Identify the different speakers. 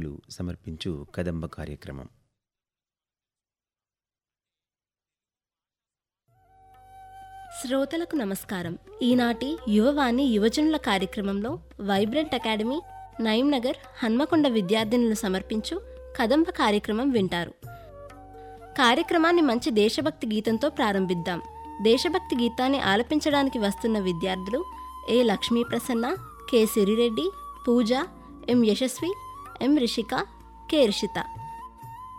Speaker 1: విద్యార్థులు సమర్పించు కదంబ కార్యక్రమం
Speaker 2: శ్రోతలకు నమస్కారం ఈనాటి యువవాణి యువజనుల కార్యక్రమంలో వైబ్రెంట్ అకాడమీ నయం నగర్ హన్మకొండ విద్యార్థినులు సమర్పించు కదంబ కార్యక్రమం వింటారు కార్యక్రమాన్ని మంచి దేశభక్తి గీతంతో ప్రారంభిద్దాం దేశభక్తి గీతాన్ని ఆలపించడానికి వస్తున్న విద్యార్థులు A Lakshmi Prasanna K Sirireddy Pooja M Yashaswi M Rishika K Rishitha